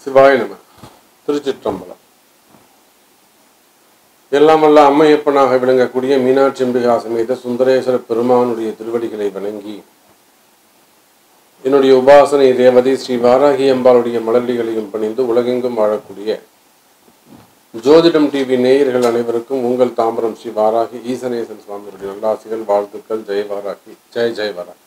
சிவாய நம திருச்சிற்றம்பலம் எல்லாம் வல்ல அம்மையப்பனாக விளங்கக்கூடிய மீனாட்சி அம்பிகா சமேத சுந்தரேஸ்வர பெருமானுடைய திருவடிகளை வணங்கி என்னுடைய உபாசனை தேவதை ஸ்ரீ வாராகி அம்பாளுடைய மலர்டிகளையும் பணிந்து உலகெங்கும் வாழக்கூடிய ஜோதிடம் டிவி நேயர்கள் அனைவருக்கும் உங்கள் தாம்பரம் ஸ்ரீ வாராகி ஈசனேசன் சுவாமியுடைய நல்லாசிகள் வாழ்த்துக்கள் ஜெய வாராகி ஜெய ஜெய வாராகி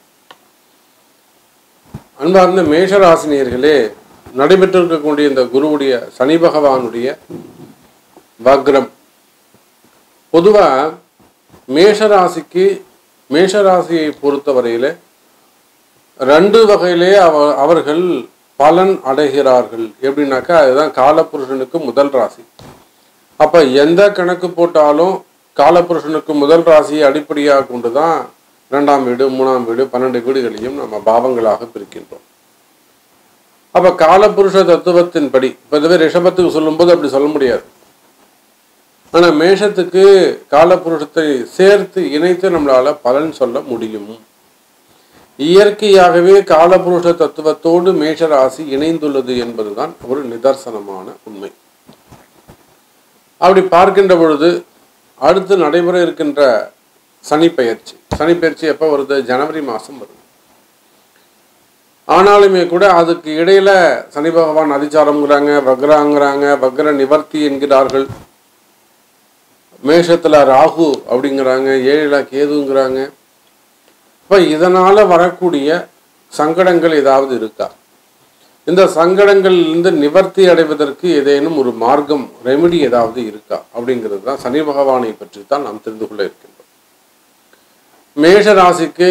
அன்பார்ந்த மேஷராசினியர்களே நடைபெற்றிருக்கக்கூடிய இந்த குருவுடைய சனி பகவானுடைய வக்ரம் பொதுவா மேஷராசிக்கு மேஷராசியை பொறுத்தவரையில ரெண்டு வகையிலே அவ அவர்கள் பலன் அடைகிறார்கள் எப்படின்னாக்கா அதுதான் காலபுருஷனுக்கு முதல் ராசி அப்ப எந்த கணக்கு போட்டாலும் காலபுருஷனுக்கு முதல் ராசியை அடிப்படையாக கொண்டு தான் இரண்டாம் வீடு மூணாம் வீடு பன்னெண்டு வீடுகளையும் நம்ம பாவங்களாக பிரிக்கின்றோம் அப்ப காலபுருஷ தத்துவத்தின்படி இப்போ இதுவே ரிஷபத்துக்கு சொல்லும்போது அப்படி சொல்ல முடியாது ஆனா மேஷத்துக்கு காலபுருஷத்தை சேர்த்து இணைத்து நம்மளால பலன் சொல்ல முடியும் இயற்கையாகவே காலபுருஷ தத்துவத்தோடு மேஷராசி இணைந்துள்ளது என்பதுதான் ஒரு நிதர்சனமான உண்மை அப்படி பார்க்கின்ற பொழுது அடுத்து நடைபெற இருக்கின்ற சனி பெயர்ச்சி சனி பெயர்ச்சி எப்போ வருது ஜனவரி மாதம் வருது ஆனாலுமே கூட அதுக்கு இடையில சனி பகவான் அதிச்சாரம்ங்கிறாங்க வக்ராங்கிறாங்க வக்ர நிவர்த்தி என்கிறார்கள் மேஷத்துல ராகு அப்படிங்கிறாங்க ஏழில கேதுங்கிறாங்க இப்போ இதனால வரக்கூடிய சங்கடங்கள் ஏதாவது இருக்கா இந்த சங்கடங்களிலிருந்து நிவர்த்தி அடைவதற்கு ஏதேனும் ஒரு மார்க்கம் ரெமெடி ஏதாவது இருக்கா அப்படிங்கிறது தான் சனி பகவானை பற்றி தான் நாம் தெரிந்து கொள்ள இருக்கின்றோம் மேஷ ராசிக்கு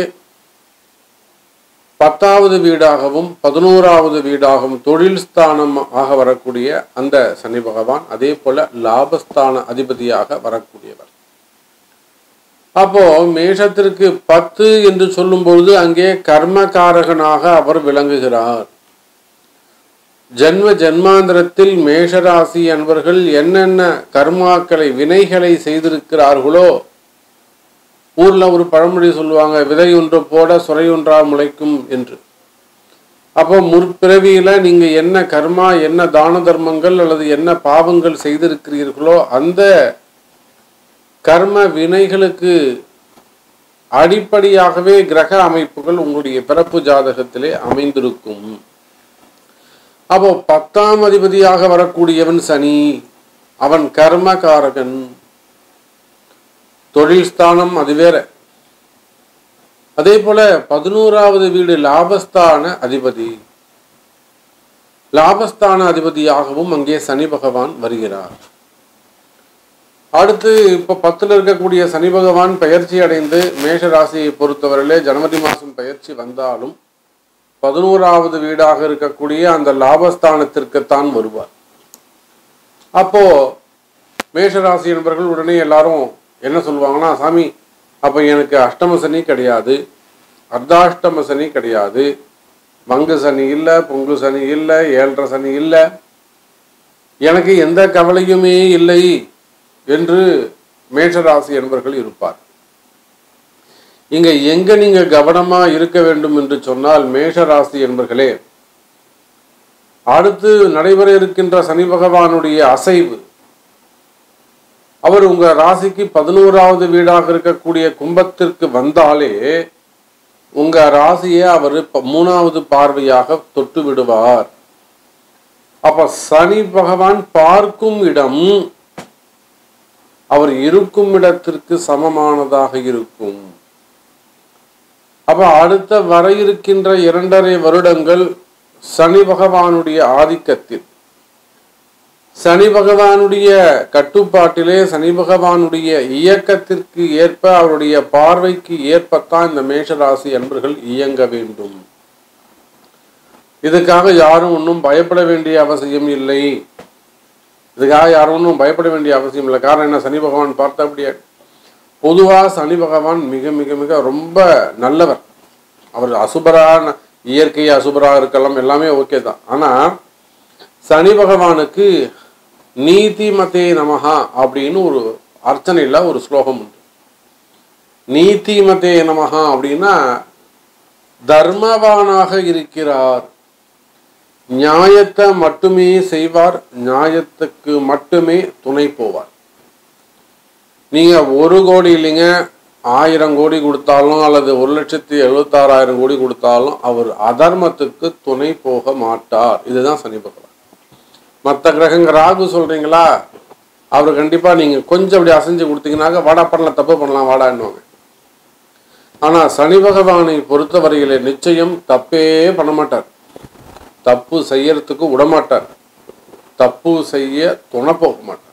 பத்தாவது வீடாகவும் பதினோராவது வீடாகவும் தொழில் ஸ்தானம் ஆக வரக்கூடிய அந்த சனி பகவான் அதே போல லாபஸ்தான அதிபதியாக வரக்கூடியவர் அப்போ மேஷத்திற்கு பத்து என்று சொல்லும் பொழுது அங்கே கர்மகாரகனாக அவர் விளங்குகிறார் ஜென்ம ஜென்மாந்திரத்தில் மேஷராசி அன்பர்கள் என்னென்ன கர்மாக்களை வினைகளை செய்திருக்கிறார்களோ ஊர்ல ஒரு பழமொழி சொல்லுவாங்க விதை ஒன்று போட சுரை ஒன்றா முளைக்கும் என்று அப்போ முற்பிறவியில நீங்க என்ன கர்மா என்ன தான தர்மங்கள் அல்லது என்ன பாவங்கள் செய்திருக்கிறீர்களோ அந்த கர்ம வினைகளுக்கு அடிப்படையாகவே கிரக அமைப்புகள் உங்களுடைய பிறப்பு ஜாதகத்திலே அமைந்திருக்கும் அப்போ பத்தாம் அதிபதியாக வரக்கூடியவன் சனி அவன் கர்மகாரகன் தொழில் ஸ்தானம் அது வேற அதே போல பதினோராவது வீடு லாபஸ்தான அதிபதி லாபஸ்தான அதிபதியாகவும் அங்கே சனி பகவான் வருகிறார் அடுத்து இப்போ பத்துல இருக்கக்கூடிய சனி பகவான் பயிற்சி அடைந்து மேஷ ராசியை பொறுத்தவரையிலே ஜனவரி மாதம் பயிற்சி வந்தாலும் பதினோராவது வீடாக இருக்கக்கூடிய அந்த லாபஸ்தானத்திற்குத்தான் வருவார் அப்போ மேஷராசி என்பவர்கள் உடனே எல்லாரும் என்ன சொல்லுவாங்கன்னா சாமி அப்போ எனக்கு அஷ்டம சனி கிடையாது அர்த்தாஷ்டம சனி கிடையாது மங்கு சனி இல்லை பொங்கு சனி இல்லை ஏழரை சனி இல்லை எனக்கு எந்த கவலையுமே இல்லை என்று மேஷராசி என்பவர்கள் இருப்பார் இங்க எங்க நீங்க கவனமா இருக்க வேண்டும் என்று சொன்னால் மேஷராசி என்பர்களே அடுத்து நடைபெற இருக்கின்ற சனி பகவானுடைய அசைவு அவர் உங்க ராசிக்கு பதினோராவது வீடாக இருக்கக்கூடிய கும்பத்திற்கு வந்தாலே உங்க ராசியை அவர் மூணாவது பார்வையாக தொட்டு விடுவார் அப்ப சனி பகவான் பார்க்கும் இடம் அவர் இருக்கும் இடத்திற்கு சமமானதாக இருக்கும் அப்ப அடுத்த வர இருக்கின்ற இரண்டரை வருடங்கள் சனி பகவானுடைய ஆதிக்கத்தில் சனி பகவானுடைய கட்டுப்பாட்டிலே சனி பகவானுடைய இயக்கத்திற்கு ஏற்ப அவருடைய பார்வைக்கு ஏற்பத்தான் இந்த மேஷராசி அன்பர்கள் இயங்க வேண்டும் இதுக்காக யாரும் ஒன்றும் பயப்பட வேண்டிய அவசியம் இல்லை இதுக்காக யாரும் ஒன்றும் பயப்பட வேண்டிய அவசியம் இல்லை காரணம் என்ன சனி பகவான் பார்த்தா அப்படியே பொதுவாக சனி பகவான் மிக மிக மிக ரொம்ப நல்லவர் அவர் அசுபரான இயற்கை அசுபராக இருக்கலாம் எல்லாமே ஓகே தான் ஆனால் சனி பகவானுக்கு நீதி மதே நமஹா அப்படின்னு ஒரு அர்ச்சனையில் ஒரு ஸ்லோகம் உண்டு நீதி மதே நமஹா அப்படின்னா தர்மவானாக இருக்கிறார் நியாயத்தை மட்டுமே செய்வார் நியாயத்துக்கு மட்டுமே துணை போவார் நீங்க ஒரு கோடி இல்லைங்க ஆயிரம் கோடி கொடுத்தாலும் அல்லது ஒரு லட்சத்தி எழுபத்தாறாயிரம் கோடி கொடுத்தாலும் அவர் அதர்மத்துக்கு துணை போக மாட்டார் இதுதான் சனி பகவான் மற்ற கிரகங்க ராகு சொல்றீங்களா அவர் கண்டிப்பா நீங்க கொஞ்சம் அப்படி அசைஞ்சு கொடுத்தீங்கன்னாக்க வாடா பண்ணலாம் தப்பு பண்ணலாம் வாடான்னுவாங்க ஆனா சனி பகவானை பொறுத்தவரையிலே நிச்சயம் தப்பே பண்ண மாட்டார் தப்பு செய்யறதுக்கு விடமாட்டார் தப்பு செய்ய துணை போக மாட்டார்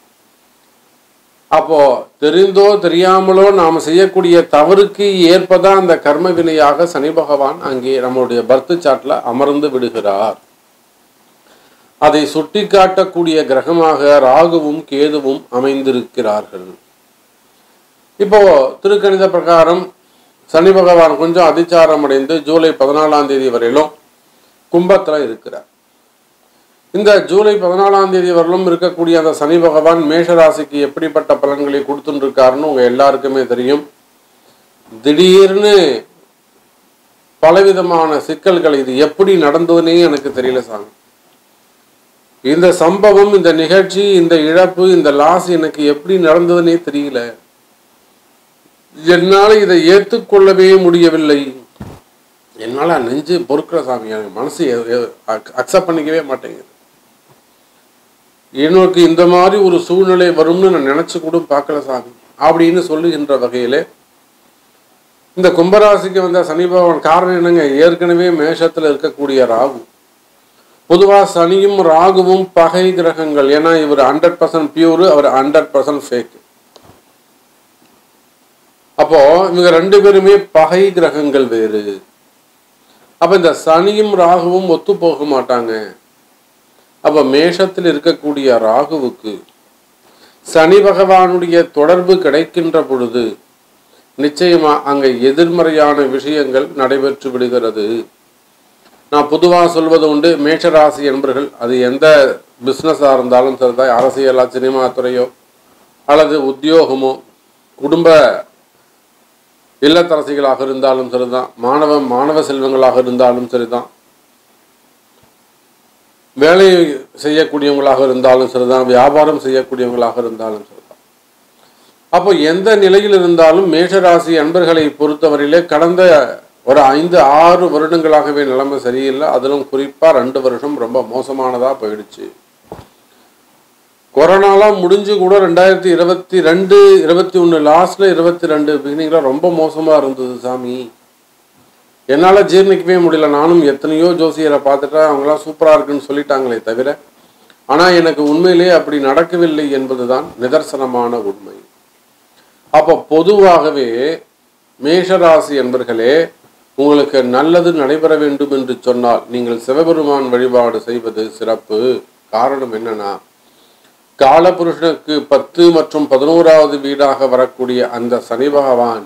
அப்போ தெரிந்தோ தெரியாமலோ நாம் செய்யக்கூடிய தவறுக்கு ஏற்பதா அந்த கர்ம வினையாக சனி பகவான் அங்கே நம்மளுடைய பர்த் சாட்ல அமர்ந்து விடுகிறார் அதை சுட்டி காட்டக்கூடிய கிரகமாக ராகுவும் கேதுவும் அமைந்திருக்கிறார்கள் இப்போ திருக்கணித பிரகாரம் சனி பகவான் கொஞ்சம் அதிச்சாரம் அடைந்து ஜூலை பதினாலாம் தேதி வரையிலும் கும்பத்துல இருக்கிறார் இந்த ஜூலை பதினாலாம் தேதி வரலும் இருக்கக்கூடிய அந்த சனி பகவான் மேஷ ராசிக்கு எப்படிப்பட்ட பலன்களை கொடுத்துட்டு இருக்காருன்னு உங்க எல்லாருக்குமே தெரியும் திடீர்னு பலவிதமான சிக்கல்கள் இது எப்படி நடந்ததுன்னே எனக்கு தெரியல சாமி இந்த சம்பவம் இந்த நிகழ்ச்சி இந்த இழப்பு இந்த லாஸ் எனக்கு எப்படி நடந்ததுன்னே தெரியல என்னால் இதை ஏற்றுக்கொள்ளவே முடியவில்லை என்னால் நெஞ்சு பொறுக்கிற சாமி எனக்கு மனசு அக்செப்ட் பண்ணிக்கவே மாட்டேங்குது எனக்கு இந்த மாதிரி ஒரு சூழ்நிலை வரும்னு நான் நினைச்சு கூட பார்க்கல சாமி அப்படின்னு சொல்லுகின்ற வகையிலே இந்த கும்பராசிக்கு வந்த சனி பகவான் காரணம் என்னங்க ஏற்கனவே மேஷத்துல இருக்கக்கூடிய ராகு பொதுவா சனியும் ராகுவும் பகை கிரகங்கள் ஏன்னா இவர் ஹண்ட்ரட் பர்சன்ட் பியூரு அவர் ஹண்ட்ரட் பர்சன்ட் ஃபேக் அப்போ இவங்க ரெண்டு பேருமே பகை கிரகங்கள் வேறு அப்ப இந்த சனியும் ராகுவும் ஒத்து போக மாட்டாங்க அப்ப மேஷத்தில் இருக்கக்கூடிய ராகுவுக்கு சனி பகவானுடைய தொடர்பு கிடைக்கின்ற பொழுது நிச்சயமா அங்க எதிர்மறையான விஷயங்கள் நடைபெற்று விடுகிறது நான் பொதுவாக சொல்வது உண்டு மேஷராசி என்பர்கள் அது எந்த பிஸ்னஸாக இருந்தாலும் சரிதான் அரசியலா சினிமா துறையோ அல்லது உத்தியோகமோ குடும்ப இல்லத்தரசிகளாக இருந்தாலும் சரிதான் மாணவ மாணவ செல்வங்களாக இருந்தாலும் சரிதான் வேலை செய்யக்கூடியவங்களாக இருந்தாலும் சரிதான் வியாபாரம் செய்யக்கூடியவங்களாக இருந்தாலும் சரிதான் அப்போ எந்த நிலையில் இருந்தாலும் மேஷராசி அன்பர்களை பொறுத்தவரையிலே கடந்த ஒரு ஐந்து ஆறு வருடங்களாகவே நிலைமை சரியில்லை அதிலும் குறிப்பா ரெண்டு வருஷம் ரொம்ப மோசமானதா போயிடுச்சு கொரோனாலாம் முடிஞ்சு கூட ரெண்டாயிரத்தி இருபத்தி ரெண்டு இருபத்தி ஒன்று லாஸ்ட்ல இருபத்தி ரெண்டு பிகினிங்ல ரொம்ப மோசமா இருந்தது சாமி என்னால் ஜீர்ணிக்கவே முடியல நானும் எத்தனையோ ஜோசியரை பார்த்துட்டேன் அவங்களாம் சூப்பராக இருக்குன்னு சொல்லிட்டாங்களே தவிர ஆனால் எனக்கு உண்மையிலே அப்படி நடக்கவில்லை என்பதுதான் நிதர்சனமான உண்மை அப்போ பொதுவாகவே மேஷராசி என்பர்களே உங்களுக்கு நல்லது நடைபெற வேண்டும் என்று சொன்னால் நீங்கள் சிவபெருமான் வழிபாடு செய்வது சிறப்பு காரணம் என்னன்னா காலபுருஷனுக்கு பத்து மற்றும் பதினோராவது வீடாக வரக்கூடிய அந்த சனி பகவான்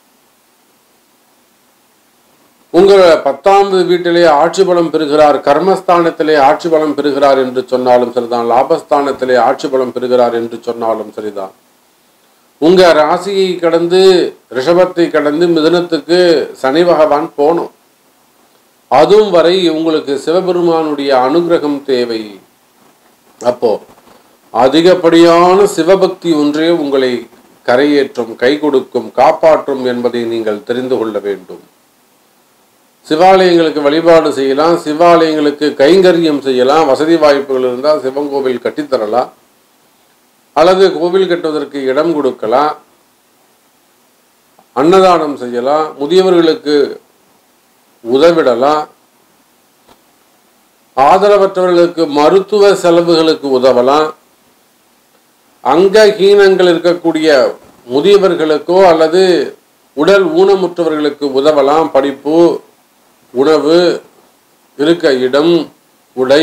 உங்கள் பத்தாவது வீட்டிலே ஆட்சி பலம் பெறுகிறார் கர்மஸ்தானத்திலே ஆட்சி பலம் பெறுகிறார் என்று சொன்னாலும் சரிதான் லாபஸ்தானத்திலே ஆட்சி பலம் பெறுகிறார் என்று சொன்னாலும் சரிதான் உங்க ராசியை கடந்து ரிஷபத்தை கடந்து மிதுனத்துக்கு சனி பகவான் போனோம் அதுவும் வரை உங்களுக்கு சிவபெருமானுடைய அனுகிரகம் தேவை அப்போ அதிகப்படியான சிவபக்தி ஒன்றே உங்களை கரையேற்றும் கை கொடுக்கும் காப்பாற்றும் என்பதை நீங்கள் தெரிந்து கொள்ள வேண்டும் சிவாலயங்களுக்கு வழிபாடு செய்யலாம் சிவாலயங்களுக்கு கைங்கரியம் செய்யலாம் வசதி வாய்ப்புகள் இருந்தால் சிவன் கோவில் கட்டித்தரலாம் அல்லது கோவில் கட்டுவதற்கு இடம் கொடுக்கலாம் அன்னதானம் செய்யலாம் முதியவர்களுக்கு உதவிடலாம் ஆதரவற்றவர்களுக்கு மருத்துவ செலவுகளுக்கு உதவலாம் அங்கஹீனங்கள் இருக்கக்கூடிய முதியவர்களுக்கோ அல்லது உடல் ஊனமுற்றவர்களுக்கு உதவலாம் படிப்பு உணவு இருக்க இடம் உடை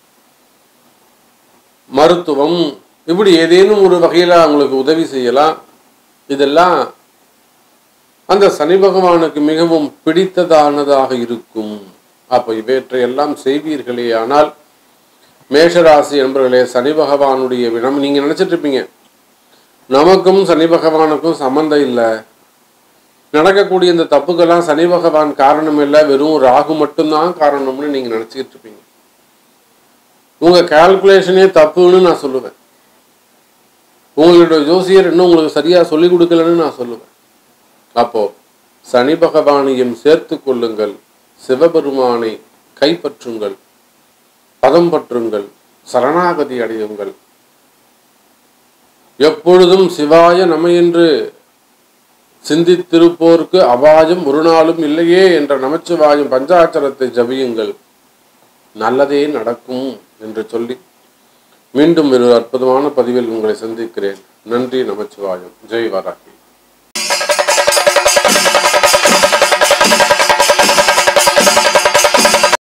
மருத்துவம் இப்படி ஏதேனும் ஒரு வகையில் அவங்களுக்கு உதவி செய்யலாம் இதெல்லாம் அந்த சனி பகவானுக்கு மிகவும் பிடித்ததானதாக இருக்கும் அப்போ இவற்றையெல்லாம் செய்வீர்களே ஆனால் மேஷராசி என்பவர்களே சனி பகவானுடைய வினம் நீங்கள் நினச்சிட்டு இருப்பீங்க நமக்கும் சனி பகவானுக்கும் சம்மந்தம் இல்லை நடக்கக்கூடிய இந்த தப்புக்கெல்லாம் சனி பகவான் காரணம் இல்லை வெறும் ராகு மட்டும்தான் காரணம்னு நீங்கள் நினச்சிக்கிட்டு இருப்பீங்க உங்க கால்குலேஷனே தப்புன்னு நான் சொல்லுவேன் உங்களுடைய ஜோசியர் இன்னும் உங்களுக்கு சரியா சொல்லி கொடுக்கலன்னு நான் சொல்லுவேன் அப்போ சனி பகவானையும் சேர்த்து கொள்ளுங்கள் சிவபெருமானை கைப்பற்றுங்கள் பதம் பற்றுங்கள் சரணாகதி அடையுங்கள் எப்பொழுதும் சிவாய நம என்று சிந்தித்திருப்போருக்கு அபாயம் ஒரு நாளும் இல்லையே என்ற நமச்சிவாயம் பஞ்சாட்சரத்தை ஜபியுங்கள் நல்லதே நடக்கும் என்று சொல்லி மீண்டும் ஒரு அற்புதமான பதிவில் உங்களை சந்திக்கிறேன் நன்றி நமச்சிவாயம் ஜெய் வராகி